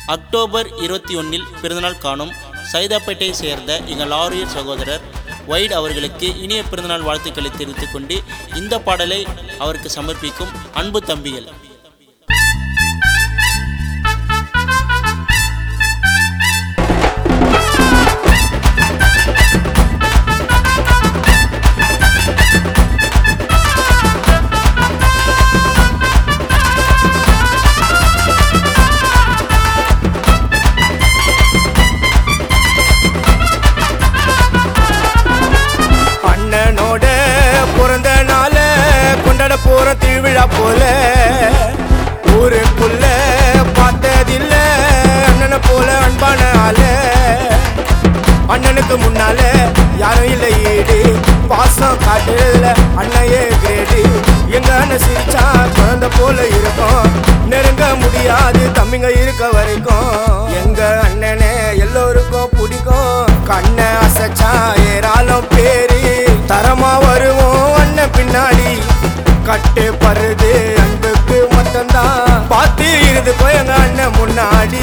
October இருபத்தி ஒன்னில் பிறந்தநாள் காணும் சைதாப்பேட்டையை சேர்ந்த எங்கள் லாரியர் சகோதரர் வைட் அவர்களுக்கு இனிய பிறந்தநாள் வாழ்த்துக்களை தெரிவித்துக் கொண்டு இந்த பாடலை அவருக்கு சமர்ப்பிக்கும் அன்பு தம்பிகள் அண்ணனோட பிறந்த நாள கொண்டாட போற திருவிழா போல ஊருக்குள்ள பார்த்ததில்ல அண்ணனை போல அன்பான ஆள அண்ணனுக்கு முன்னால யாரும் இல்லை ஈடு பாசம் காட்டுல அண்ணையே கிரேடு எங்க அண்ணன் சிரிச்சா குழந்தை போல இருக்கும் நெருங்க முடியாது தம்பிங்க இருக்க வரைக்கும் எங்க அண்ணனே எல்லோருக்கும் பிடிக்கும் கண்ணை அசைச்சா ஏராளம் பேரு தரமா வருவோம் அண்ணன் பின்னாடி கட்டு பருது அன்புக்கு மொத்தம்தான் பார்த்து இருந்து போய் எங்க அண்ணன் முன்னாடி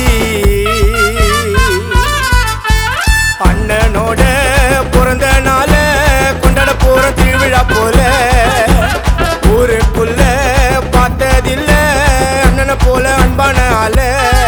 அண்ணனோட பிறந்த நாள கொண்டாட போற திருவிழா போல ஊருக்குள்ள பார்த்ததில்ல அண்ணனை போல அன்பான ஆள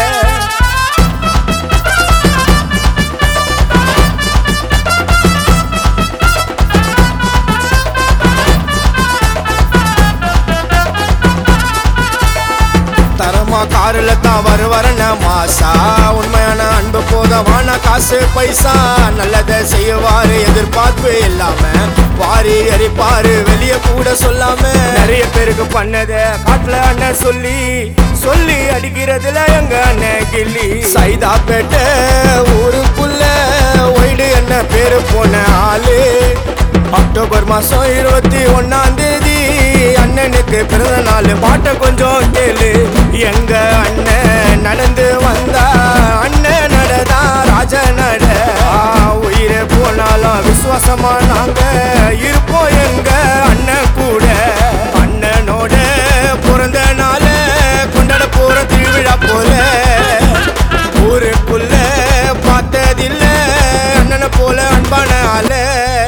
தரமா காருல தான் வரு வரன மாசா உண்மையான அன்பு போதவான காசு பைசா நல்லதை செய்வாரு எதிர்பார்ப்பு இல்லாம வாரி எரிப்பாரு வெளிய கூட சொல்லாம நிறைய பேருக்கு பண்ணத காட்டுல அண்ணன் சொல்லி சொல்லி அடிக்கிறதுல எங்க அண்ணன் கிள்ளி சைதாப்பேட்டை ஊருக்குள்ள ஒய்டு என்ன பேரு போன ஆளு அக்டோபர் மாசம் இருபத்தி ஒன்னாம் தேதி அண்ணனுக்கு பிறந்த நாள் பாட்டை கொஞ்சம் கேளு எங்க அண்ணன் நடந்து வந்தா அண்ணன் நடதா ராஜ நட ஆ, உயிரே போனாலும் விசுவாசமா நாங்க இருப்போம் எங்க அண்ணன் கூட அண்ணனோட பிறந்த நாள கொண்டாட போற திருவிழா போல ஊருக்குள்ள பார்த்ததில்ல அண்ணனை போல அன்பான ஆள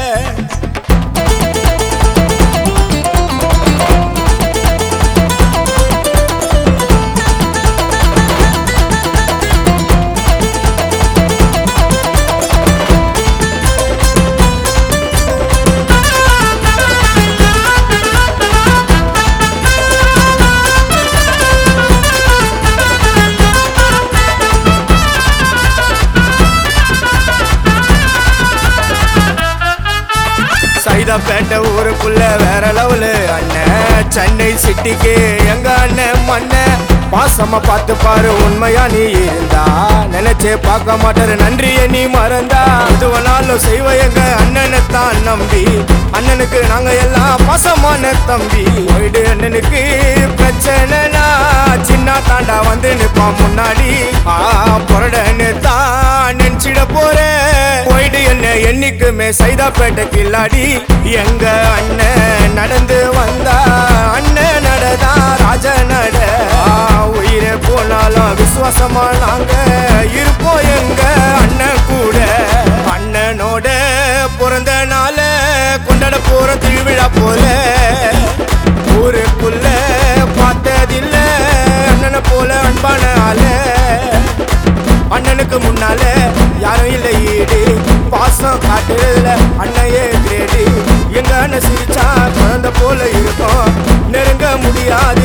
சைதாப்பேட்டை ஊருக்குள்ள வேற லெவலு அண்ணன் சென்னை சிட்டிக்கு எங்க அண்ணன் மண்ணன் பாசமா பார்த்து பாரு உண்மையா நீ இருந்தா நினைச்சே பார்க்க மாட்டாரு நன்றிய நீ மறந்தா எதுவனாலும் செய்வ எங்க அண்ணனை தான் நம்பி அண்ணனுக்கு நாங்க எல்லாம் பாசமான தம்பி ஒய்டு அண்ணனுக்கு பிரச்சனைனா சின்ன தாண்டா வந்து நிப்பான் முன்னாடி ஆ புரடன்னு தான் நினைச்சிட போறேன் ஒய்டு என்ன என்னைக்குமே சைதாப்பேட்டை கில்லாடி எங்க அண்ணன் நடந்து வந்தா அண்ணன் நடதா ராஜ நட ஆ, உயிரே போனாலும் விசுவாசமா நாங்க இருப்போம் எங்க அண்ணன் கூட அண்ணனோட பிறந்த நாள கொண்டாட போற திருவிழா போல ஊருக்குள்ள பார்த்ததில்ல அண்ணனை போல அன்பான ஆள அண்ணனுக்கு முன்னால யாரும் இல்லை ஈடு பாசம் காட்டுல அண்ணையே கிரேடு எங்க அண்ணன் சிரிச்சா குழந்தை போல இருக்கும் நெருங்க முடியாது